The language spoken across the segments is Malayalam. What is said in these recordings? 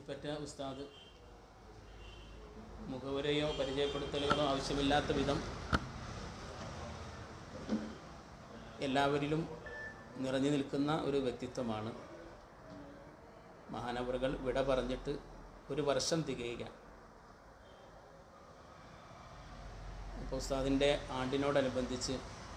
അത്തിപ്പറ്റ ഉസ്താദ് മുഖവുരയോ പരിചയപ്പെടുത്തലുകളോ ആവശ്യമില്ലാത്ത വിധം എല്ലാവരിലും നിറഞ്ഞു നിൽക്കുന്ന ഒരു വ്യക്തിത്വമാണ് മഹാനവറുകൾ വിട പറഞ്ഞിട്ട് ഒരു വർഷം തികയുകയാണ് അപ്പോൾ ഉസ്താദിൻ്റെ ആണ്ടിനോടനുബന്ധിച്ച്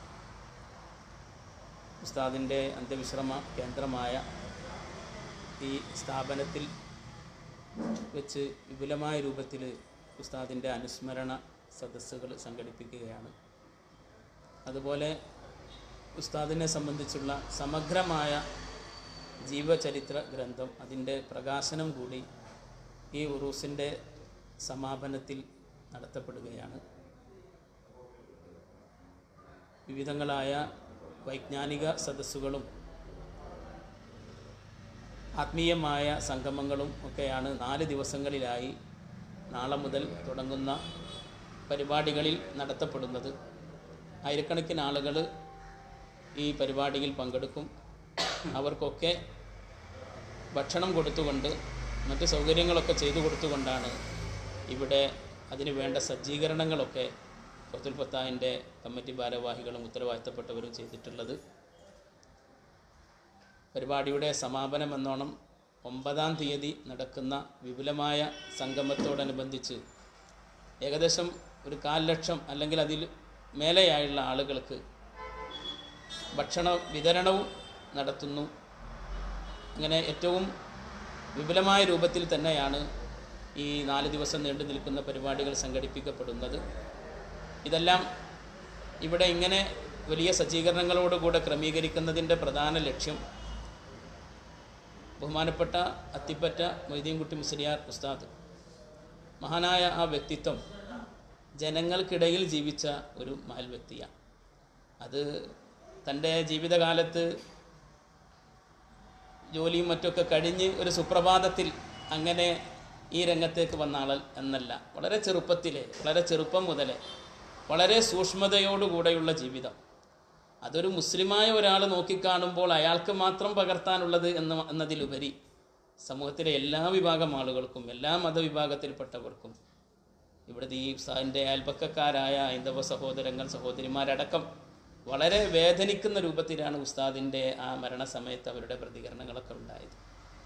ഉസ്താദിൻ്റെ അന്ത്യവിശ്രമ കേന്ദ്രമായ ഈ സ്ഥാപനത്തിൽ വെച്ച് വിപുലമായ രൂപത്തിൽ ഉസ്താദിൻ്റെ അനുസ്മരണ സദസ്സുകൾ സംഘടിപ്പിക്കുകയാണ് അതുപോലെ ഉസ്താദിനെ സംബന്ധിച്ചുള്ള സമഗ്രമായ ജീവചരിത്ര ഗ്രന്ഥം അതിൻ്റെ പ്രകാശനം കൂടി ഈ ഉറൂസിൻ്റെ സമാപനത്തിൽ നടത്തപ്പെടുകയാണ് വിവിധങ്ങളായ വൈജ്ഞാനിക സദസ്സുകളും ആത്മീയമായ സംഗമങ്ങളും ഒക്കെയാണ് നാല് ദിവസങ്ങളിലായി നാളെ മുതൽ തുടങ്ങുന്ന പരിപാടികളിൽ നടത്തപ്പെടുന്നത് ആയിരക്കണക്കിന് ആളുകൾ ഈ പരിപാടിയിൽ പങ്കെടുക്കും അവർക്കൊക്കെ ഭക്ഷണം കൊടുത്തുകൊണ്ട് മറ്റ് സൗകര്യങ്ങളൊക്കെ ചെയ്തു കൊടുത്തുകൊണ്ടാണ് ഇവിടെ അതിന് വേണ്ട സജ്ജീകരണങ്ങളൊക്കെ ഫത്തുൽ ഫത്താഹിൻ്റെ കമ്മിറ്റി ഭാരവാഹികളും ഉത്തരവാദിത്തപ്പെട്ടവരും ചെയ്തിട്ടുള്ളത് പരിപാടിയുടെ സമാപനം എന്നോണം ഒമ്പതാം തീയതി നടക്കുന്ന വിപുലമായ സംഗമത്തോടനുബന്ധിച്ച് ഏകദേശം ഒരു കാൽ ലക്ഷം അല്ലെങ്കിൽ അതിൽ മേലെയായുള്ള ആളുകൾക്ക് ഭക്ഷണ വിതരണവും നടത്തുന്നു അങ്ങനെ ഏറ്റവും വിപുലമായ രൂപത്തിൽ തന്നെയാണ് ഈ നാല് ദിവസം നീണ്ടു നിൽക്കുന്ന പരിപാടികൾ സംഘടിപ്പിക്കപ്പെടുന്നത് ഇതെല്ലാം ഇവിടെ ഇങ്ങനെ വലിയ സജ്ജീകരണങ്ങളോടുകൂടെ ക്രമീകരിക്കുന്നതിൻ്റെ പ്രധാന ലക്ഷ്യം ബഹുമാനപ്പെട്ട അത്തിപ്പറ്റ മൊയ്തീൻകുട്ടി മുസ്ലിയാർ ഉസ്താദ് മഹാനായ ആ വ്യക്തിത്വം ജനങ്ങൾക്കിടയിൽ ജീവിച്ച ഒരു മഹൽ വ്യക്തിയാണ് അത് തൻ്റെ ജീവിതകാലത്ത് ജോലിയും മറ്റൊക്കെ കഴിഞ്ഞ് ഒരു സുപ്രഭാതത്തിൽ അങ്ങനെ ഈ രംഗത്തേക്ക് വന്ന ആൾ എന്നല്ല വളരെ ചെറുപ്പത്തിലെ വളരെ ചെറുപ്പം മുതലേ വളരെ സൂക്ഷ്മതയോടുകൂടെയുള്ള ജീവിതം അതൊരു മുസ്ലിമായ ഒരാൾ നോക്കിക്കാണുമ്പോൾ അയാൾക്ക് മാത്രം പകർത്താനുള്ളത് എന്ന എന്നതിലുപരി സമൂഹത്തിലെ എല്ലാ വിഭാഗം ആളുകൾക്കും എല്ലാ മതവിഭാഗത്തിൽപ്പെട്ടവർക്കും ഇവിടുത്തെ ഈ സാറിൻ്റെ അയൽപക്കക്കാരായ ഹൈന്ദവ സഹോദരങ്ങൾ സഹോദരിമാരടക്കം വളരെ വേദനിക്കുന്ന രൂപത്തിലാണ് ഉസ്താദിൻ്റെ ആ മരണസമയത്ത് അവരുടെ പ്രതികരണങ്ങളൊക്കെ ഉണ്ടായത്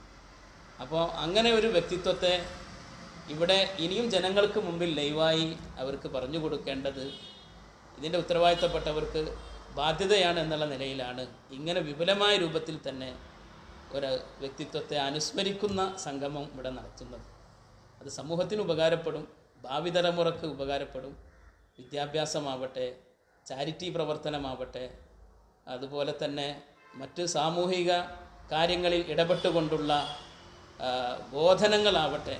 അപ്പോൾ അങ്ങനെ ഒരു വ്യക്തിത്വത്തെ ഇവിടെ ഇനിയും ജനങ്ങൾക്ക് മുമ്പിൽ ലൈവായി അവർക്ക് പറഞ്ഞു കൊടുക്കേണ്ടത് ഇതിൻ്റെ ഉത്തരവാദിത്തപ്പെട്ടവർക്ക് ബാധ്യതയാണ് എന്നുള്ള നിലയിലാണ് ഇങ്ങനെ വിപുലമായ രൂപത്തിൽ തന്നെ ഒരു വ്യക്തിത്വത്തെ അനുസ്മരിക്കുന്ന സംഗമം ഇവിടെ നടത്തുന്നത് അത് സമൂഹത്തിന് ഉപകാരപ്പെടും ഭാവി തലമുറക്ക് ഉപകാരപ്പെടും വിദ്യാഭ്യാസമാവട്ടെ ചാരിറ്റി പ്രവർത്തനമാവട്ടെ അതുപോലെ തന്നെ മറ്റ് സാമൂഹിക കാര്യങ്ങളിൽ ഇടപെട്ടുകൊണ്ടുള്ള ആ, ബോധനങ്ങളാവട്ടെ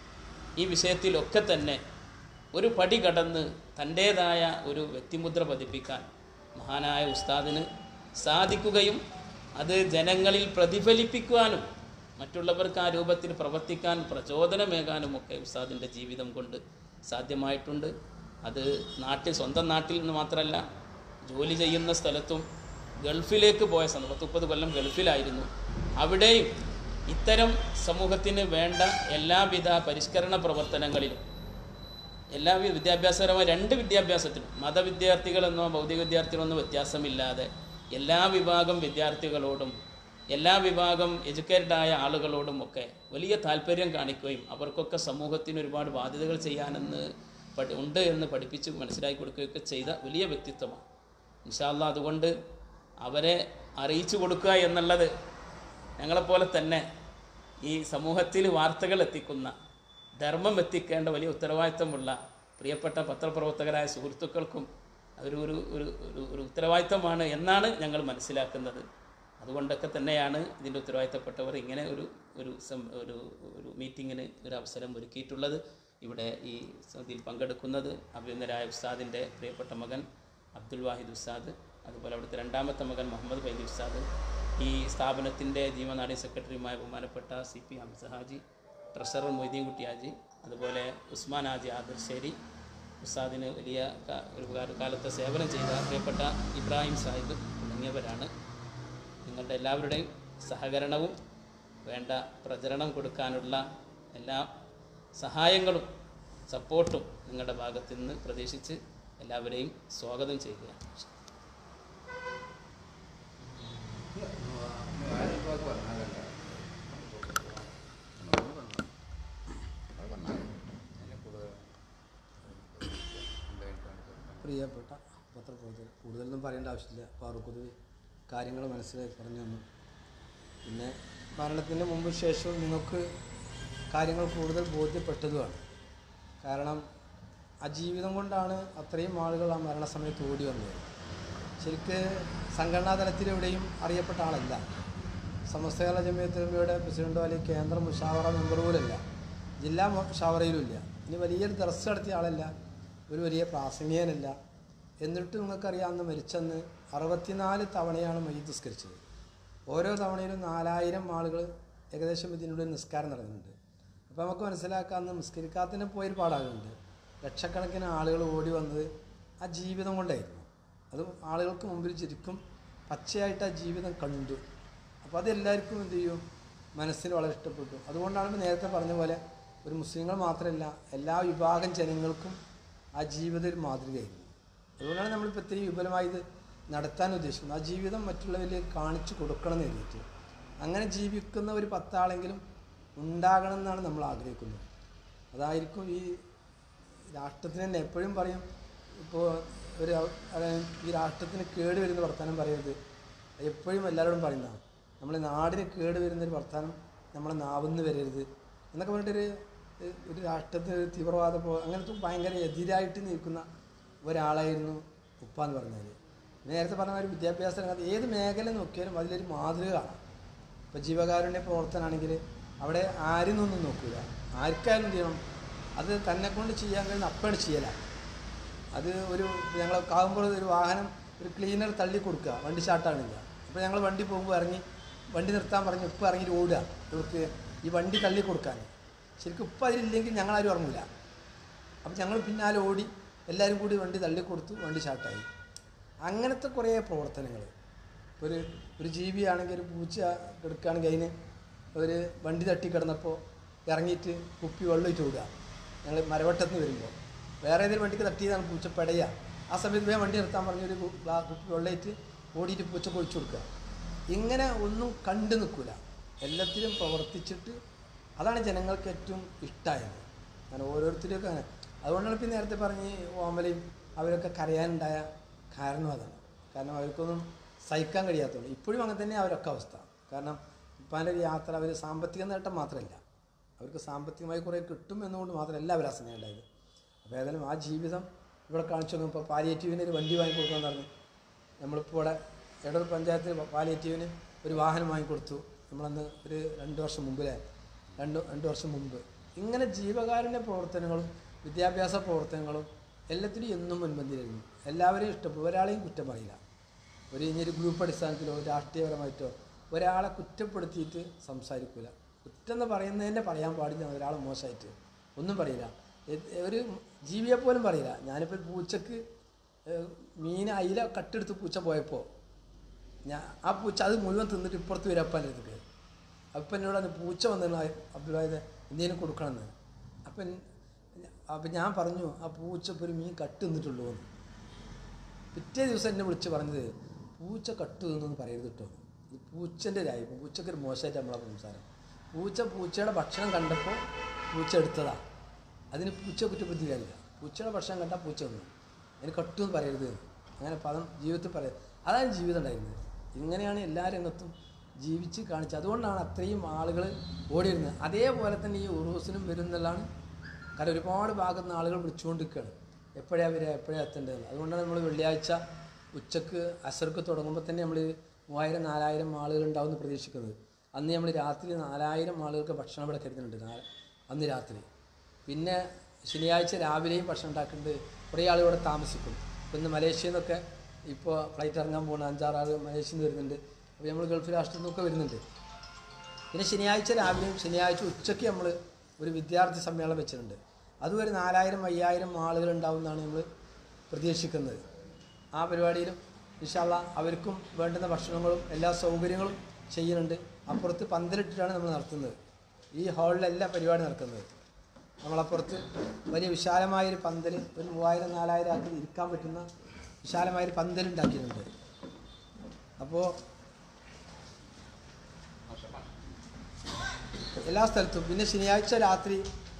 ഈ വിഷയത്തിലൊക്കെ തന്നെ ഒരു പടി കടന്ന് തൻ്റേതായ ഒരു വ്യക്തിമുദ്ര പതിപ്പിക്കാൻ മഹാനായ ഉസ്താദിന് സാധിക്കുകയും അത് ജനങ്ങളിൽ പ്രതിഫലിപ്പിക്കുവാനും മറ്റുള്ളവർക്ക് ആ രൂപത്തിൽ പ്രവർത്തിക്കാൻ പ്രചോദനമേകാനുമൊക്കെ ഉസ്താദിൻ്റെ ജീവിതം കൊണ്ട് സാധ്യമായിട്ടുണ്ട് അത് നാട്ടിൽ സ്വന്തം നാട്ടിൽ നിന്ന് മാത്രമല്ല ജോലി ചെയ്യുന്ന സ്ഥലത്തും ഗൾഫിലേക്ക് പോയ സന്ദർഭം മുപ്പത് കൊല്ലം ഗൾഫിലായിരുന്നു അവിടെയും ഇത്തരം സമൂഹത്തിന് വേണ്ട എല്ലാവിധ പരിഷ്കരണ പ്രവർത്തനങ്ങളിലും എല്ലാ വി- വിദ്യാഭ്യാസപരമായ രണ്ട് വിദ്യാഭ്യാസത്തിനും മതവിദ്യാർത്ഥികളെന്നോ ഭൗതിക വിദ്യാർത്ഥികളെന്നോ വ്യത്യാസമില്ലാതെ എല്ലാ വിഭാഗം വിദ്യാർത്ഥികളോടും എല്ലാ വിഭാഗം എഡ്യൂക്കേറ്റഡ് ആയ ആളുകളോടും ഒക്കെ വലിയ താല്പര്യം കാണിക്കുകയും അവർക്കൊക്കെ സമൂഹത്തിന് ഒരുപാട് ബാധ്യതകൾ ചെയ്യാനെന്ന് പഠി ഉണ്ട് എന്ന് പഠിപ്പിച്ച് മനസ്സിലാക്കി കൊടുക്കുകയൊക്കെ ചെയ്ത വലിയ വ്യക്തിത്വമാണ് ഇൻഷാല്ല അതുകൊണ്ട് അവരെ അറിയിച്ചു കൊടുക്കുക എന്നുള്ളത് ഞങ്ങളെപ്പോലെ തന്നെ ഈ സമൂഹത്തിൽ വാർത്തകൾ എത്തിക്കുന്ന ധർമ്മം എത്തിക്കേണ്ട വലിയ ഉത്തരവാദിത്തമുള്ള പ്രിയപ്പെട്ട പത്രപ്രവർത്തകരായ സുഹൃത്തുക്കൾക്കും ഒരു ഒരു ഒരു ഒരു ഒരു ഉത്തരവാദിത്തമാണ് എന്നാണ് ഞങ്ങൾ മനസ്സിലാക്കുന്നത് അതുകൊണ്ടൊക്കെ തന്നെയാണ് ഇതിൻ്റെ ഉത്തരവാദിത്തപ്പെട്ടവർ ഇങ്ങനെ ഒരു ഒരു സം- ഒരു ഒരു മീറ്റിങ്ങിന് ഒരു അവസരം ഒരുക്കിയിട്ടുള്ളത് ഇവിടെ ഈ ഇതിൽ പങ്കെടുക്കുന്നത് അഭിനന്ദരായ ഉസ്താദിൻ്റെ പ്രിയപ്പെട്ട മകൻ അബ്ദുൽ വാഹിദ് ഉസ്താദ് അതുപോലെ അവിടുത്തെ രണ്ടാമത്തെ മകൻ മുഹമ്മദ് ഫൈദി ഉസ്താദ് ഈ സ്ഥാപനത്തിൻ്റെ ജീവനാടി സെക്രട്ടറിയുമായ ബഹുമാനപ്പെട്ട C P Hamsa Haji treasurer Moideenkutty Haji അതുപോലെ ഉസ്മാൻ ഹാജി ആദിർശ്ശേരി ഉസ്താദിന് വലിയ ക- ഒരു കാല- കാലത്തെ സേവനം ചെയ്ത പ്രിയപ്പെട്ട ഇബ്രാഹിം സാഹിബ് തുടങ്ങിയവരാണ് നിങ്ങളുടെ എല്ലാവരുടെയും സഹകരണവും വേണ്ട പ്രചരണം കൊടുക്കാനുള്ള എല്ലാ സഹായങ്ങളും സപ്പോർട്ടും നിങ്ങളുടെ ഭാഗത്തു നിന്ന് പ്രതീക്ഷിച്ച് എല്ലാവരെയും സ്വാഗതം ചെയ്യുകയാണ് പ്രിയപ്പെട്ട പത്രപ്രവർത്തകർ കൂടുതലൊന്നും പറയേണ്ട ആവശ്യമില്ല ഫാറൂഖ് കാര്യങ്ങൾ മനസ്സിലാക്കി പറഞ്ഞു തന്നു പിന്നെ മരണത്തിന് മുമ്പ് ശേഷവും നിങ്ങൾക്ക് കാര്യങ്ങൾ കൂടുതൽ ബോധ്യപ്പെട്ടതുമാണ് കാരണം ആ ജീവിതം കൊണ്ടാണ് അത്രയും ആളുകൾ ആ മരണസമയത്ത് ഓടി വന്നത് ശരിക്ക് സംഘടനാ തലത്തിലെവിടെയും അറിയപ്പെട്ട ആളല്ല സമസ്ത കേരള ജമിയത്തുലമയുടെ പ്രസിഡന്റോ അല്ലെങ്കിൽ കേന്ദ്ര മുഷാവറ മെമ്പർ പോലല്ല ജില്ലാ മുഷാവറയിലും ഇല്ല ഇനി വലിയൊരു ദർസ് നടത്തിയ ആളല്ല ഒരു വലിയ പ്രാസംഗികനല്ല എന്നിട്ട് നിങ്ങൾക്കറിയാവുന്ന മരിച്ചെന്ന് അറുപത്തിനാല് തവണയാണ് മയ്യത്ത് നിസ്കരിച്ചത് ഓരോ തവണയിലും നാലായിരം ആളുകൾ ഏകദേശം ഇതിനുള്ളിൽ നിസ്കാരം നടക്കുന്നുണ്ട് അപ്പോൾ നമുക്ക് മനസ്സിലാക്കാവുന്ന നിസ്കരിക്കാത്തതിന് പോയൊരു പാടാകുന്നുണ്ട് ലക്ഷക്കണക്കിന് ആളുകൾ ഓടി വന്നത് ആ ജീവിതം കൊണ്ടായിരുന്നു അത് ആളുകൾക്ക് മുമ്പിൽ ശരിക്കും പച്ചയായിട്ട് ആ ജീവിതം കണ്ടു അപ്പോൾ അതെല്ലാവർക്കും എന്ത് ചെയ്യും മനസ്സിന് വളരെ ഇഷ്ടപ്പെട്ടു അതുകൊണ്ടാണ് ഇപ്പോൾ നേരത്തെ പറഞ്ഞ പോലെ ഒരു മുസ്ലിങ്ങൾ മാത്രമല്ല എല്ലാ വിഭാഗം ജനങ്ങൾക്കും ആ ജീവിതം ഒരു മാതൃകയായിരുന്നു അതുകൊണ്ടാണ് നമ്മളിപ്പോൾ ഇത്രയും വിപുലമായി ഇത് നടത്താൻ ഉദ്ദേശിക്കുന്നത് ആ ജീവിതം മറ്റുള്ളവരിലേക്ക് കാണിച്ചു കൊടുക്കണം എന്ന് എഴുതിയിട്ട് അങ്ങനെ ജീവിക്കുന്ന ഒരു പത്താളെങ്കിലും ഉണ്ടാകണം എന്നാണ് നമ്മൾ ആഗ്രഹിക്കുന്നത് അതായിരിക്കും ഈ രാഷ്ട്രത്തിന് തന്നെ എപ്പോഴും പറയും ഇപ്പോൾ ഒരു അവ- അതായത് ഈ രാഷ്ട്രത്തിന് കേട് വരുന്ന വർത്തമാനം പറയരുത് എപ്പോഴും എല്ലാവരോടും പറയുന്നതാണ് നമ്മളെ നാടിന് കേട് വരുന്നൊരു വർത്തമാനം നമ്മളെ നാവുന്ന് വരരുത് എന്നൊക്കെ പറഞ്ഞിട്ടൊരു ഏഹ്, ഒരു രാഷ്ട്രത്തിന് ഒരു തീവ്രവാദ പോ അങ്ങനത്തെ ഭയങ്കര എതിരായിട്ട് നിൽക്കുന്ന ഒരാളായിരുന്നു ഉപ്പ എന്ന് പറഞ്ഞാൽ നേരത്തെ പറഞ്ഞ ഒരു വിദ്യാഭ്യാസ രംഗത്ത് ഏത് മേഖല നോക്കിയാലും അതിലൊരു മാതൃക കാണാം ഇപ്പോൾ ജീവകാരുണ്യ പ്രവർത്തനമാണെങ്കിൽ അവിടെ ആരും ഒന്നും നോക്കില്ല ആർക്കായാലും എന്ത് ചെയ്യണം അത് തന്നെ കൊണ്ട് ചെയ്യാൻ കഴിയുന്ന അപ്പാണ് ചെയ്യലാണ് അത് ഒരു ഞങ്ങൾ കാവുമ്പോൾ ഒരു വാഹനം ഒരു ക്ലീനർ തള്ളി കൊടുക്കുക വണ്ടി സ്റ്റാർട്ടാണില്ല അപ്പോൾ ഞങ്ങൾ വണ്ടി പോകുമ്പോൾ ഇറങ്ങി വണ്ടി നിർത്താൻ പറഞ്ഞ് ഉപ്പ് ഇറങ്ങി ഓടുക ഇവർക്ക് ഈ വണ്ടി തള്ളി കൊടുക്കാൻ ശരിക്കും ഉപ്പ് അതിലില്ലെങ്കിൽ ഞങ്ങളാരും ഇറങ്ങില്ല അപ്പം ഞങ്ങൾ പിന്നാലെ ഓടി എല്ലാവരും കൂടി വണ്ടി തള്ളി കൊടുത്തു വണ്ടി സ്റ്റാർട്ടായി അങ്ങനത്തെ കുറേ പ്രവർത്തനങ്ങൾ ഒരു ഒരു ജീവിയാണെങ്കിൽ ഒരു പൂച്ച കിടക്കുകയാണെങ്കിൽ അതിന് ഒരു വണ്ടി തട്ടി കിടന്നപ്പോൾ ഇറങ്ങിയിട്ട് കുപ്പി വെള്ളമിട്ട് വിടുക ഞങ്ങൾ മരവട്ടത്ത് നിന്ന് വരുമ്പോൾ വേറെ ഏതെങ്കിലും വണ്ടിക്ക് തട്ടിയതാണ് പൂച്ച പെടയുക ആ സമയത്ത് വേഗം വണ്ടി നിർത്താൻ പറഞ്ഞൊരു കു- ഗ്ലാ- കുപ്പി വെള്ളയിട്ട് ഓടിയിട്ട് പൂച്ചക്ക് ഒഴിച്ചു കൊടുക്കുക ഇങ്ങനെ ഒന്നും കണ്ടു നിൽക്കില്ല എല്ലാത്തിലും പ്രവർത്തിച്ചിട്ട് അതാണ് ജനങ്ങൾക്ക് ഏറ്റവും ഇഷ്ടമായത് അങ്ങനെ ഓരോരുത്തരെയൊക്കെ അങ്ങനെ അതുകൊണ്ടാണ് ഇപ്പം നേരത്തെ പറഞ്ഞ് ഓമലയും അവരൊക്കെ കരയാനുണ്ടായ കാരണം അതാണ് കാരണം അവർക്കൊന്നും സഹിക്കാൻ കഴിയാത്തതുകൊണ്ട് ഇപ്പോഴും അങ്ങനെ തന്നെ അവരൊക്കെ അവസ്ഥ കാരണം ഇപ്പാൻ്റെ ഒരു യാത്ര അവർ സാമ്പത്തിക നേട്ടം മാത്രമല്ല അവർക്ക് സാമ്പത്തികമായി കുറേ കിട്ടും എന്നുകൊണ്ട് മാത്രമല്ല അവർ ആ സ്നേഹം ഉണ്ടായത് അപ്പോൾ ഏതായാലും ആ ജീവിതം ഇവിടെ കാണിച്ചു നോക്കുമ്പോൾ പാലിയേറ്റീവിന് ഒരു വണ്ടി വാങ്ങി കൊടുക്കാൻ പറഞ്ഞു നമ്മളിപ്പോൾ ഇവിടെ എടൂർ പഞ്ചായത്തിൽ പാലിയേറ്റീവിന് ഒരു വാഹനം വാങ്ങിക്കൊടുത്തു നമ്മളന്ന് ഒരു രണ്ട് വർഷം മുമ്പിലെ രണ്ട് രണ്ട് വർഷം മുമ്പ് ഇങ്ങനെ ജീവകാരുണ്യ പ്രവർത്തനങ്ങളും വിദ്യാഭ്യാസ പ്രവർത്തനങ്ങളും എല്ലാത്തിനും എന്നും മുൻപന്തിയിലായിരുന്നു എല്ലാവരെയും ഇഷ്ടപ്പെടും ഒരാളെയും കുറ്റം പറയില്ല ഒരു ഇനിയൊരു ഗ്രൂപ്പ് അടിസ്ഥാനത്തിലോ രാഷ്ട്രീയപരമായിട്ടോ ഒരാളെ കുറ്റപ്പെടുത്തിയിട്ട് സംസാരിക്കില്ല കുറ്റം എന്ന് പറയുന്നതിനെ പറയാൻ പാടില്ല ഒരാളെ മോശമായിട്ട് ഒന്നും പറയില്ല എ- ഒരു ജീവിയെ പോലും പറയില്ല ഞാനിപ്പോൾ പൂച്ചക്ക് ഏഹ്, മീൻ അയില കട്ടെടുത്ത് പൂച്ച പോയപ്പോൾ ഞാൻ ആ പൂച്ച അത് മുഴുവൻ തിന്നിട്ട് ഇപ്പുറത്ത് വരും അപ്പൻ്റെ അടുത്തേക്ക് അപ്പം എന്നോട് പറഞ്ഞു പൂച്ച വന്നിരുന്നു അബ്ദുലായത് എന്തെങ്കിലും കൊടുക്കണമെന്ന് അപ്പം അപ്പം ഞാൻ പറഞ്ഞു ആ പൂച്ച ഇപ്പോൾ ഒരു മീൻ കട്ട് തിന്നിട്ടുള്ളൂ എന്ന് പിറ്റേ ദിവസം എന്നെ വിളിച്ച് പറഞ്ഞത് പൂച്ച കട്ട് തിന്നു പറയരുത് കേട്ടോ ഇത് പൂച്ചൻ്റെ രായി പൂച്ചക്ക് ഒരു മോശമായിട്ട് നമ്മളെ സംസാരം പൂച്ച പൂച്ചയുടെ ഭക്ഷണം കണ്ടപ്പോൾ പൂച്ച എടുത്തതാ അതിന് പൂച്ച കുറ്റപ്പെടുത്തി കാര്യമില്ല പൂച്ചയുടെ ഭക്ഷണം കണ്ടാൽ പൂച്ച വന്നു അതിന് കട്ടു എന്ന് പറയരുത് എന്ന്. അങ്ങനെ പദം ജീവിതത്തിൽ പറയരുത് അതാണ് ജീവിതം ഉണ്ടായിരുന്നത് ഇങ്ങനെയാണ് എല്ലാ രംഗത്തും ജീവിച്ച് കാണിച്ചത് അതുകൊണ്ടാണ് അത്രയും ആളുകൾ ഓടി വരുന്നത് അതേപോലെ തന്നെ ഈ ഉറൂസിനും വരുന്നതാണ് കാരണം ഒരുപാട് ഭാഗത്ത് നിന്ന് ആളുകൾ വിളിച്ചുകൊണ്ടിരിക്കുകയാണ് എപ്പോഴാണ് വരിക എപ്പോഴാണ് എത്തേണ്ടത് അതുകൊണ്ടാണ് നമ്മൾ വെള്ളിയാഴ്ച ഉച്ചക്ക് അസർക്ക് തുടങ്ങുമ്പോൾ തന്നെ നമ്മൾ മൂവായിരം നാലായിരം ആളുകൾ ഉണ്ടാവും എന്ന് പ്രതീക്ഷിക്കുന്നത് അന്ന് നമ്മൾ രാത്രി നാലായിരം ആളുകൾക്ക് ഭക്ഷണം ഇവിടെ കരുതുന്നുണ്ട് നാ- അന്ന് രാത്രി പിന്നെ ശനിയാഴ്ച രാവിലെയും ഭക്ഷണം ഉണ്ടാക്കുന്നുണ്ട് കുറേ ആളുകൾ ഇവിടെ താമസിക്കും ഇപ്പം ഇന്ന് മലേഷ്യയിൽ നിന്നൊക്കെ ഇപ്പോൾ ഫ്ലൈറ്റ് ഇറങ്ങാൻ പോകുന്ന അഞ്ചാറ് ആൾ മലേഷ്യയിൽ നിന്ന് വരുന്നുണ്ട് അപ്പോൾ നമ്മൾ ഗൾഫ് രാഷ്ട്രത്തിൽ നിന്നൊക്കെ വരുന്നുണ്ട് പിന്നെ ശനിയാഴ്ച രാവിലെയും ശനിയാഴ്ച ഉച്ചയ്ക്ക് നമ്മൾ ഒരു വിദ്യാർത്ഥി സമ്മേളനം വെച്ചിട്ടുണ്ട് അതും ഒരു നാലായിരം അയ്യായിരം ആളുകൾ ഉണ്ടാവുമെന്നാണ് നമ്മൾ പ്രതീക്ഷിക്കുന്നത് ആ പരിപാടിയിലും ഇൻഷാല്ല അവർക്കും വേണ്ടുന്ന ഭക്ഷണങ്ങളും എല്ലാ സൗകര്യങ്ങളും ചെയ്യുന്നുണ്ട് അപ്പുറത്ത് പന്തലിട്ടിട്ടാണ് നമ്മൾ നടത്തുന്നത് ഈ ഹാളിലല്ല പരിപാടി നടക്കുന്നത് നമ്മളപ്പുറത്ത് വലിയ വിശാലമായൊരു പന്തൽ ഒരു മൂവായിരം നാലായിരം ആൾക്ക് ഇരിക്കാൻ പറ്റുന്ന വിശാലമായൊരു പന്തൽ ഉണ്ടാക്കിയിട്ടുണ്ട് അപ്പോൾ എല്ലാ സ്ഥലത്തും പിന്നെ ശനിയാഴ്ച രാത്രി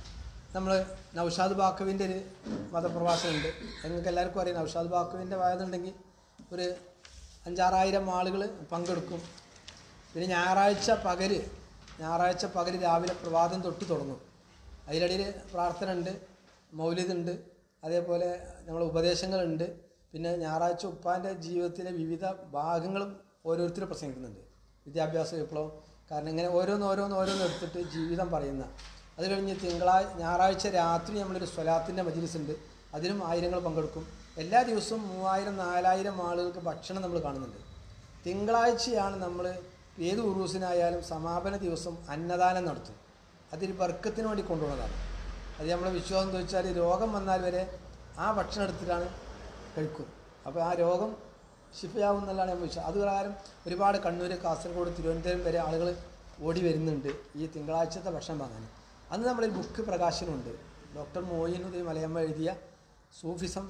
നമ്മൾ നൗഷാദ് ബാക്കുവിൻ്റെ ഒരു മതപ്രഭാഷണമുണ്ട് നിങ്ങൾക്ക് എല്ലാവർക്കും അറിയാം നൗഷാദ് ബാക്കുവിൻ്റെ വായതുണ്ടെങ്കിൽ ഒരു അഞ്ചാറായിരം ആളുകൾ പങ്കെടുക്കും പിന്നെ ഞായറാഴ്ച പകൽ ഞായറാഴ്ച പകൽ രാവിലെ പ്രഭാതം തൊട്ട് തുടങ്ങും അതിനിടയിൽ പ്രാർത്ഥന ഉണ്ട് മൗലിദുണ്ട് അതേപോലെ നമ്മൾ ഉപദേശങ്ങളുണ്ട് പിന്നെ ഞായറാഴ്ച ഉപ്പാൻ്റെ ജീവിതത്തിലെ വിവിധ ഭാഗങ്ങളും ഓരോരുത്തർ പ്രസംഗിക്കുന്നുണ്ട് വിദ്യാഭ്യാസ വിപ്ലവം കാരണം ഇങ്ങനെ ഓരോന്ന് ഓരോന്ന് ഓരോന്ന് എടുത്തിട്ട് ജീവിതം പറയുന്ന അത് കഴിഞ്ഞ് തിങ്കളാഴ്ച ഞായറാഴ്ച രാത്രി നമ്മളൊരു സ്വലാത്തിൻ്റെ മജിലിസ് ഉണ്ട് അതിനും ആയിരങ്ങൾ പങ്കെടുക്കും എല്ലാ ദിവസവും മൂവായിരം നാലായിരം ആളുകൾക്ക് ഭക്ഷണം നമ്മൾ കാണുന്നുണ്ട് തിങ്കളാഴ്ചയാണ് നമ്മൾ ഏത് ഉറൂസിനായാലും സമാപന ദിവസം അന്നദാനം നടത്തും അതൊരു ബർക്കത്തിന് വേണ്ടി കൊണ്ടുപോകുന്നതാണ് അത് നമ്മളെ വിശ്വാസം എന്ന് വെച്ചാൽ രോഗം വന്നാൽ വരെ ആ ഭക്ഷണം എടുത്തിട്ടാണ് കഴിക്കും അപ്പോൾ ആ രോഗം ശിഫയാവും എന്നുള്ളതാണ് ഞാൻ വിശ്വാസം അതുപ്രകാരം ഒരുപാട് കണ്ണൂർ കാസർഗോഡ് തിരുവനന്തപുരം വരെ ആളുകൾ ഓടി വരുന്നുണ്ട് ഈ തിങ്കളാഴ്ചത്തെ ഭക്ഷണം വാങ്ങാൻ അന്ന് നമ്മളൊരു ബുക്ക് പ്രകാശനമുണ്ട് ഡോക്ടർ മോയിനുദ്ദീൻ മലയമ്മ എഴുതിയ സൂഫിസം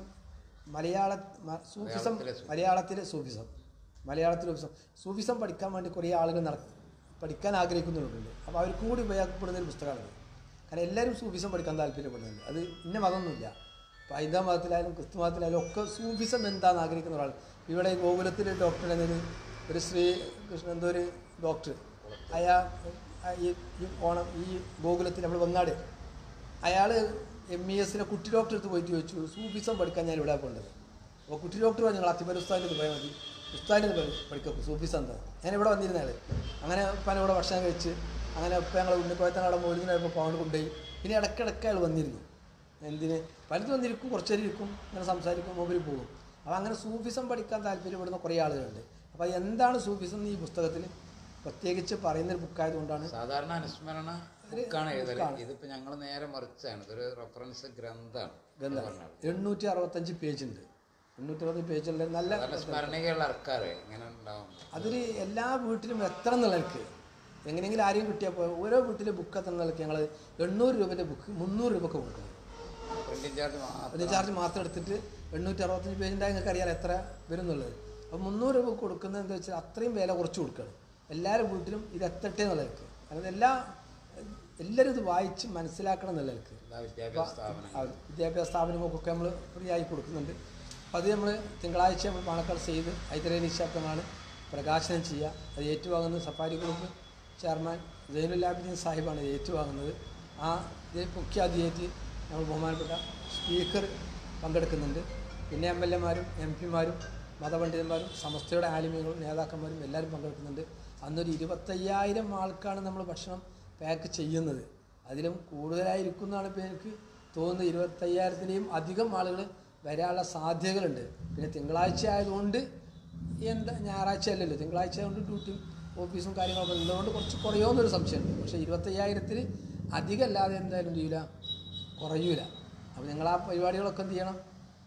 മലയാള മ- സൂഫിസം മലയാളത്തിലെ സൂഫിസം മലയാളത്തിലെ സൂഫിസം സൂഫിസം പഠിക്കാൻ വേണ്ടി കുറേ ആളുകൾ നട പഠിക്കാൻ ആഗ്രഹിക്കുന്നവരുണ്ട് അപ്പോൾ അവർക്കും കൂടി ഉപയോഗപ്പെടുന്ന ഒരു പുസ്തകമാണിത് കാരണം എല്ലാവരും സൂഫിസം പഠിക്കാൻ താല്പര്യപ്പെടുന്നുണ്ട് അത് ഇന്ന മതമൊന്നുമില്ല ഇപ്പോൾ ഹൈന്ദവ മതത്തിലായാലും ക്രിസ്തു മതത്തിലായാലും ഒക്കെ സൂഫിസം എന്താണെന്ന് ആഗ്രഹിക്കുന്ന ഒരാൾ ഇവിടെ ഗോകുലത്തിൽ ഡോക്ടർ എന്നൊരു ഒരു ശ്രീ കൃഷ്ണൻ എന്തോ ഒരു ഡോക്ടർ അയാ ആ ഈ ഈ ഓണം ഈ ഗോകുലത്തിൽ നമ്മൾ വെങ്ങാട് അയാൾ എം ഇ എസിനെ കുട്ടി ഡോക്ടർ അടുത്ത് പോയിട്ട് ചോദിച്ചു സൂഫിസം പഠിക്കാൻ ഞാൻ ഇവിടെ പോകേണ്ടത് അപ്പോൾ കുട്ടി ഡോക്ടർ പറഞ്ഞു നിങ്ങൾ അത്തിപ്പര ഉസ്താദിൻ്റെ പോയാൽ മതി ഉസ്താദിൻ്റെ പഠിക്കും സൂഫിസം എന്താ ഞാൻ ഇവിടെ വന്നിരുന്ന ആൾ അങ്ങനെ ഉപ്പാൻ ഇവിടെ ഭക്ഷണം കഴിച്ച് അങ്ങനെ ഉപ്പ ഞങ്ങൾ ഉണ്ണിക്കോയത്തൻ അവിടെ മോരുന്നപ്പോൾ പൗണ്ട് കൊണ്ടുപോയി പിന്നെ ഇടയ്ക്കിടയ്ക്ക് അയാൾ വന്നിരുന്നു എന്തിന് പലതും വന്നിരിക്കും കുറച്ച് നേരം ഇരിക്കും ഇങ്ങനെ സംസാരിക്കും മൊബൈൽ പോകും അപ്പോൾ അങ്ങനെ സൂഫിസം പഠിക്കാൻ താല്പര്യപ്പെടുന്ന കുറേ ആളുകളുണ്ട് അപ്പോൾ എന്താണ് സൂഫിസം എന്ന് ഈ പുസ്തകത്തിൽ പ്രത്യേകിച്ച് പറയുന്നൊരു ബുക്കായതുകൊണ്ടാണ് സാധാരണ അനുസ്മരണ ബുക്കാണ് എഴുതല് ഇതിപ്പോ ഞങ്ങൾ നേരെ മറിച്ചാണ് ഇതൊരു റെഫറൻസ് ഗ്രന്ഥമാണ് ഗ്രന്ഥം എണ്ണൂറ്റി അറുപത്തഞ്ച് പേജ് ഉണ്ട് എണ്ണൂറ്റി അറുപത്തഞ്ച് പേജുള്ള നല്ല സാധാരണ സ്മരണികയുള്ള ആൾക്കാര് ഇങ്ങനെ ഉണ്ടാവും അതിൽ എല്ലാ വീട്ടിലും എത്ര നിലക്ക് എങ്ങനെയെങ്കിലും ആരെയും കിട്ടിയാൽ പോയി ഓരോ വീട്ടിലെ ബുക്ക് എത്ര നിലക്ക് ഞങ്ങൾ എണ്ണൂറ് രൂപൻ്റെ ബുക്ക് മുന്നൂറ് രൂപക്ക് കൊടുക്കണം പ്രിന്റിംഗ് ചാർജ് മാത്രം അതിന് ചാർജ് മാത്രം എടുത്തിട്ട് എണ്ണൂറ്റി അറുപത്തഞ്ച് പേജിൻ്റെ നിങ്ങൾക്ക് അറിയാം എത്ര വരും എന്നുള്ളത് അപ്പോൾ മുന്നൂറ് രൂപ കൊടുക്കുന്നത് എന്താ വെച്ചാൽ അത്രയും വില കുറച്ച് കൊടുക്കണം എല്ലാവരുടെ വീട്ടിലും ഇത് എത്തട്ടെ എന്നുള്ളവർക്ക് അതായത് എല്ലാ എല്ലാവരും ഇത് വായിച്ച് മനസ്സിലാക്കണം എന്നുള്ളവർക്ക് എല്ലാ വിദ്യാഭ്യാസ സ്ഥാപനം ആ വിദ്യാഭ്യാസ സ്ഥാപനങ്ങൾക്കൊക്കെ നമ്മൾ ഫ്രീ ആയി കൊടുക്കുന്നുണ്ട് അപ്പോൾ അത് നമ്മൾ തിങ്കളാഴ്ച നമ്മൾ പാണക്കാട് ചെയ്ത് ഹൈദരലി ശബ്ദമാണ് പ്രകാശനം ചെയ്യുക അത് ഏറ്റുവാങ്ങുന്നത് സഫാരി ഗ്രൂപ്പ് ചെയർമാൻ ജൈനുല്ലാബിദ്ദീൻ സാഹിബാണ് ഇത് ഏറ്റുവാങ്ങുന്നത് ആ ഇത് മുഖ്യാതിഥിയായിട്ട് നമ്മൾ ബഹുമാനപ്പെട്ട സ്പീക്കർ പങ്കെടുക്കുന്നുണ്ട് പിന്നെ എം എൽ എമാരും എം പിമാരും മതപണ്ഡിതന്മാരും സമസ്തയുടെ ആലിമ്യങ്ങളും നേതാക്കന്മാരും എല്ലാവരും പങ്കെടുക്കുന്നുണ്ട് അന്നൊരു ഇരുപത്തയ്യായിരം ആൾക്കാണ് നമ്മൾ ഭക്ഷണം പാക്ക് ചെയ്യുന്നത് അതിലും കൂടുതലായിരിക്കും എന്നാണ് ഇപ്പോൾ എനിക്ക് തോന്നുന്നത് ഇരുപത്തയ്യായിരത്തിലെയും അധികം ആളുകൾ വരാനുള്ള സാധ്യതകളുണ്ട് പിന്നെ തിങ്കളാഴ്ച ആയതുകൊണ്ട് എന്താ ഞായറാഴ്ച അല്ലല്ലോ തിങ്കളാഴ്ച ആയതുകൊണ്ട് ഡ്യൂട്ടിയും ഓഫീസും കാര്യങ്ങളൊക്കെ ഉള്ളതുകൊണ്ട് കുറച്ച് കുറയുമെന്നൊരു സംശയമുണ്ട് പക്ഷേ ഇരുപത്തയ്യായിരത്തിൽ അധികം അല്ലാതെ എന്തായാലും ചെയ്യില്ല കുറയൂല അപ്പോൾ നിങ്ങൾ ആ പരിപാടികളൊക്കെ എന്ത് ചെയ്യണം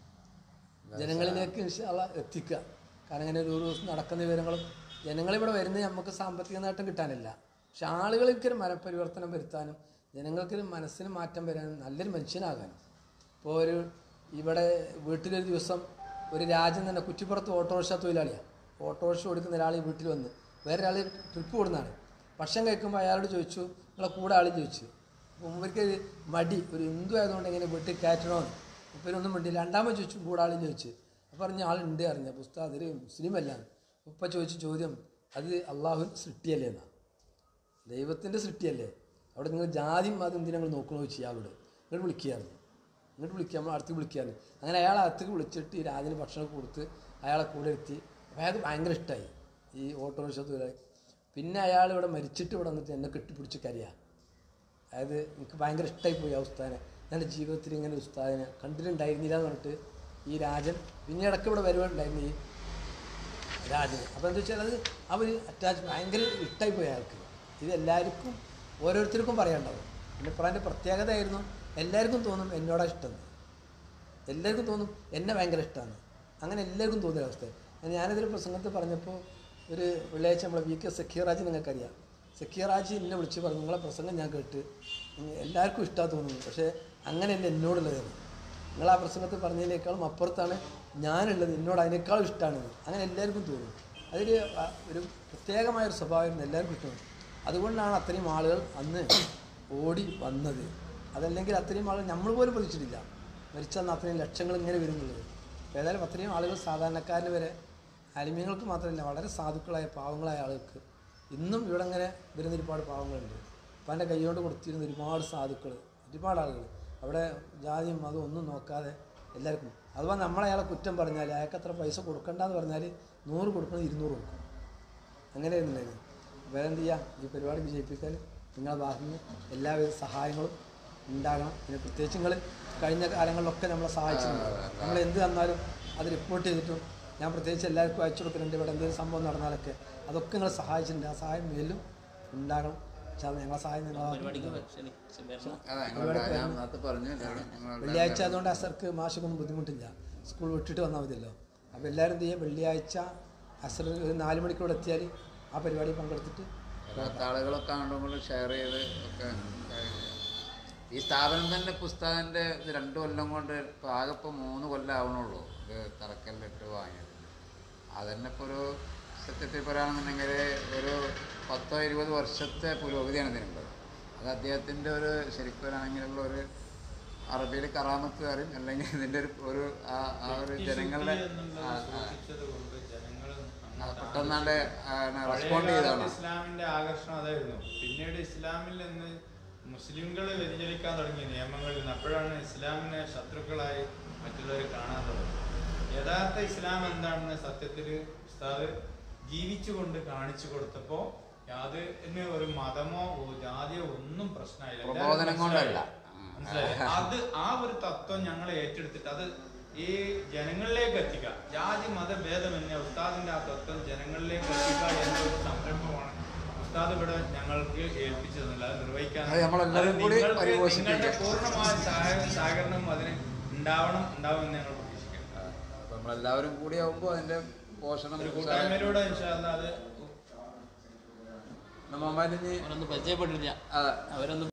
ജനങ്ങളിലേക്ക് ഇൻഷാല്ല എത്തിക്കുക കാരണം ഇങ്ങനെ ഒരു ദിവസം നടക്കുന്ന വിവരങ്ങളും ജനങ്ങളിവിടെ വരുന്നത് നമുക്ക് സാമ്പത്തിക നേട്ടം കിട്ടാനല്ല പക്ഷെ ആളുകൾക്കൊരു മനപരിവർത്തനം വരുത്താനും ജനങ്ങൾക്കൊരു മനസ്സിന് മാറ്റം വരാനും നല്ലൊരു മനുഷ്യനാകാനും ഇപ്പോൾ ഒരു ഇവിടെ വീട്ടിലൊരു ദിവസം ഒരു രാജ്യം തന്നെ കുറ്റിപ്പുറത്ത് ഓട്ടോറിക്ഷ തൊഴിലാളിയാണ് ഓട്ടോറിക്ഷ കൊടുക്കുന്ന ഒരാൾ ഈ വീട്ടിൽ വന്ന് വേറെ ഒരാൾ ട്രിപ്പ് കൊടുക്കുന്നതാണ് ഭക്ഷണം കഴിക്കുമ്പോൾ അയാളോട് ചോദിച്ചു നിങ്ങളെ കൂടെ ആൾ ചോദിച്ചു അപ്പോൾ മുമ്പർക്ക് മടി ഒരു ഹിന്ദു ആയതുകൊണ്ട് എങ്ങനെ വീട്ടിൽ കയറ്റണമെന്ന് ഉപ്പനൊന്നും വേണ്ടി രണ്ടാമത് ചോദിച്ചു കൂടെ ആളും ചോദിച്ചു അപ്പോൾ പറഞ്ഞ ആളുണ്ട് അറിഞ്ഞ പുസ്തകം അതിൽ മുസ്ലിം അല്ല ഉപ്പ ചോദിച്ച ചോദ്യം അത് അള്ളാഹു സൃഷ്ടിയല്ലേ എന്നാ ദൈവത്തിൻ്റെ സൃഷ്ടിയല്ലേ അവിടെ നിങ്ങൾ ജാതിയും മതം എന്തിനാ നിങ്ങൾ നോക്കണോ ചെയ്യാവിടെ ഇങ്ങോട്ട് വിളിക്കുകയായിരുന്നു ഇങ്ങോട്ട് വിളിക്കുക നമ്മൾ അടുത്ത് വിളിക്കുകയാണ് അങ്ങനെ അയാളെ അടുത്തേക്ക് വിളിച്ചിട്ട് ഈ രാജന് ഭക്ഷണം കൊടുത്ത് അയാളെ കൂടെ എത്തി അപ്പോൾ അയാൾക്ക് ഭയങ്കര ഇഷ്ടമായി ഈ ഓട്ടോറിക്ഷ തൊഴിലാളി പിന്നെ അയാൾ ഇവിടെ മരിച്ചിട്ട് ഇവിടെ വന്നിട്ട് എന്നെ കെട്ടിപ്പിടിച്ച് കരയാ അതായത് എനിക്ക് ഭയങ്കര ഇഷ്ടമായി പോയി ആ ഉസ്താദിനെ എൻ്റെ ജീവിതത്തിൽ ഇങ്ങനെ ഒരു ഉസ്താദിനെ കണ്ടിട്ടുണ്ടായിരുന്നില്ല എന്ന് പറഞ്ഞിട്ട് ഈ രാജൻ പിന്നെ ഇടയ്ക്ക് ഇവിടെ വരുവാനുണ്ടായിരുന്നു ഈ രാജന് അപ്പോൾ എന്താ വെച്ചാൽ അത് അവർ അറ്റാച്ച് ഭയങ്കര ഇഷ്ടമായി പോയി അയാൾക്ക് ഇത് എല്ലാവർക്കും ഓരോരുത്തർക്കും പറയാനുണ്ടാവും പിന്നെ പറയാൻ്റെ പ്രത്യേകതയായിരുന്നു എല്ലാവർക്കും തോന്നും എന്നോടാ ഇഷ്ടം എല്ലാവർക്കും തോന്നും എന്നെ ഭയങ്കര ഇഷ്ടമാണ് അങ്ങനെ എല്ലാവർക്കും തോന്നിയ അവസ്ഥ ഞാനിതൊരു പ്രസംഗത്തിൽ പറഞ്ഞപ്പോൾ ഒരു വെള്ളിയാഴ്ച നമ്മളെ വി കെ സഖീറാജ് നിങ്ങൾക്കറിയാം സക്കീറാജി എന്നെ വിളിച്ച് പറഞ്ഞു നിങ്ങളെ പ്രസംഗം ഞാൻ കേട്ട് നിങ്ങ- എല്ലാവർക്കും ഇഷ്ടമാണ് തോന്നുന്നു പക്ഷേ അങ്ങനെയല്ല എന്നോടുള്ളത് നിങ്ങൾ ആ പ്രസംഗത്തിൽ പറഞ്ഞതിനേക്കാളും അപ്പുറത്താണ് ഞാനുള്ളത് എന്നോട് അതിനേക്കാളും ഇഷ്ടമാണ് അങ്ങനെ എല്ലാവർക്കും തോന്നും അതൊരു ആ, ഒരു പ്രത്യേകമായ ഒരു സ്വഭാവമായിരുന്നു എല്ലാവർക്കും ഇഷ്ടമാണ് അതുകൊണ്ടാണ് അത്രയും ആളുകൾ അന്ന് ഓടി വന്നത് അതല്ലെങ്കിൽ അത്രയും ആളുകൾ നമ്മൾ പോലും പ്രതീക്ഷിച്ചിട്ടില്ല മരിച്ചന്ന് അത്രയും ലക്ഷങ്ങൾ ഇങ്ങനെ വരുന്നുള്ളത് അപ്പോൾ ഏതായാലും അത്രയും ആളുകൾ സാധാരണക്കാരന് വരെ അലിമ്യങ്ങൾക്ക് മാത്രമല്ല വളരെ സാധുക്കളായ പാവങ്ങളായ ആളുകൾക്ക് ഇന്നും ഇവിടെ ഇങ്ങനെ വരുന്ന ഒരുപാട് പാവങ്ങളുണ്ട് അപ്പം എൻ്റെ കൈകൊണ്ട് കൊടുത്തിരുന്ന ഒരുപാട് സാധുക്കൾ ഒരുപാട് ആളുകൾ അവിടെ ജാതിയും മതവും ഒന്നും നോക്കാതെ എല്ലാവർക്കും അഥവാ നമ്മൾ അയാളെ കുറ്റം പറഞ്ഞാൽ അയാൾക്ക് അത്ര പൈസ കൊടുക്കണ്ടെന്ന് പറഞ്ഞാൽ നൂറ് കൊടുക്കുന്നത് ഇരുന്നൂറ് കൊടുക്കും അങ്ങനെ ആയിരുന്നില്ലായിരുന്നു വേറെ എന്ത് ചെയ്യാം ഈ പരിപാടി വിജയിപ്പിക്കാൻ നിങ്ങളുടെ ഭാഗത്തു നിന്ന് എല്ലാവിധ സഹായങ്ങളും ഉണ്ടാകണം പിന്നെ പ്രത്യേകിച്ച് നിങ്ങൾ കഴിഞ്ഞ കാലങ്ങളിലൊക്കെ നമ്മളെ സഹായിച്ചിട്ടുണ്ട് നമ്മൾ എന്ത് തന്നാലും അത് റിപ്പോർട്ട് ചെയ്തിട്ടും ഞാൻ പ്രത്യേകിച്ച് എല്ലാവർക്കും അയച്ചു കൊടുക്കുന്നുണ്ട് ഇവിടെ എന്തെങ്കിലും സംഭവം നടന്നാലൊക്കെ അതൊക്കെ നിങ്ങൾ സഹായിച്ചിട്ടുണ്ട് ആ സഹായം മേലും ഉണ്ടാകണം പക്ഷേ അത് ഞങ്ങളെ സഹായം നിങ്ങളെ പരിപാടിക്ക് ക്ഷണിച്ച് വരണം. അതാ ഞങ്ങൾ ഞാൻ നേരത്തെ പറഞ്ഞു ഞങ്ങൾ വെള്ളിയാഴ്ച അതുകൊണ്ട് അസർക്ക് മാഷക്കൊന്നും ബുദ്ധിമുട്ടില്ല സ്കൂൾ വിട്ടിട്ട് വന്നാൽ മതിയല്ലോ അപ്പോൾ എല്ലാവരും എന്ത് ചെയ്യുക വെള്ളിയാഴ്ച അസർ ഒരു നാല് മണിക്കൂടെ എത്തിയാൽ ആ പരിപാടി പങ്കെടുത്തിട്ട് വരാത്ത ആളുകളൊക്കെ അങ്ങോട്ടും ഷെയർ ചെയ്ത് ഒക്കെ കാര്യം ചെയ്യാം. ഈ സ്ഥാപനം തന്നെ പുസ്തകൻ്റെ ഇത് രണ്ട് കൊല്ലം കൊണ്ട് ഇപ്പോൾ ആകെ ഇപ്പോൾ മൂന്ന് കൊല്ലം ആവണുള്ളൂ ഇത് തറക്കല്ലിട്ട് വാങ്ങിയത് അതന്നെ ഇപ്പോൾ ഒരു സത്യത്തിൽ പറയുകയാണെന്നുണ്ടെങ്കിൽ ഒരു പത്തോ ഇരുപത് വർഷത്തെ പുരോഗതിയാണ് ഇതിനുള്ളത് അത് അദ്ദേഹത്തിൻ്റെ ഒരു ശരിക്കും പറയുകയാണെങ്കിലുള്ള ഒരു അറബിയിൽ കറാമത്ത് പറയും അല്ലെങ്കിൽ ഇതിൻ്റെ ഒരു ഒരു ആ ആ ഒരു ജനങ്ങളുടെ ആ, ആ, ആ, പെട്ടെന്നാണ്ട് റെസ്പോണ്ട് ചെയ്തതാണ് ഇസ്ലാമിന്റെ ആകർഷണം അതായിരുന്നു പിന്നീട് ഇസ്ലാമിൽ നിന്ന് മുസ്ലിംകൾ വ്യതിചലിക്കാൻ തുടങ്ങിയ നിയമങ്ങളിൽ നിന്ന് അപ്പോഴാണ് ഇസ്ലാമിനെ ശത്രുക്കളായി മറ്റുള്ളവർ കാണാൻ തുടങ്ങി യഥാർത്ഥ ഇസ്ലാം എന്താണെന്ന് സത്യത്തിൽ ഉസ്താദ് ജീവിച്ചുകൊണ്ട് കാണിച്ചു കൊടുത്തപ്പോ അതിന് ഒരു മതമോ ഒരു ജാതിയോ ഒന്നും പ്രശ്നമായില്ല എല്ലാവരും പ്രബോധനം കൊണ്ടല്ല. മനസ്സിലായോ? അത് ആ ഒരു തത്വം ഞങ്ങൾ ഏറ്റെടുത്തിട്ട് അത് ഈ ജനങ്ങളിലേക്ക് എത്തിക്കുക ജാതി മതഭേദമന്യേ ഉസ്താദിന്റെ ആ തത്വം ജനങ്ങളിലേക്ക് എത്തിക്കുക എന്നൊരു സംരംഭമാണ് ഉസ്താദ് ഇവിടെ ഞങ്ങൾക്ക് ഏൽപ്പിച്ചു തന്നില്ല അത് നിർവഹിക്കാൻ അത് നമ്മളെല്ലാവരും അത് കൂടി നിങ്ങൾക്ക് പരിപോഷിപ്പിക്കുക. നിങ്ങളുടെ പൂർണ്ണമായ സഹായവും സഹകരണവും അതിന് ഉണ്ടാവണം ഉണ്ടാവും എന്ന് ഞങ്ങൾ പ്രതീക്ഷിക്കുന്നു അപ്പം നമ്മളെല്ലാവരും കൂടി ആവുമ്പോൾ അതിൻ്റെ പോഷണം ഒരു കൂട്ടായ്മയിലൂടെ ഇൻഷാ അല്ലാ അത് നമ്മ അവരൊന്നും പരിചയപ്പെട്ടില്ല ആ അവരൊന്നും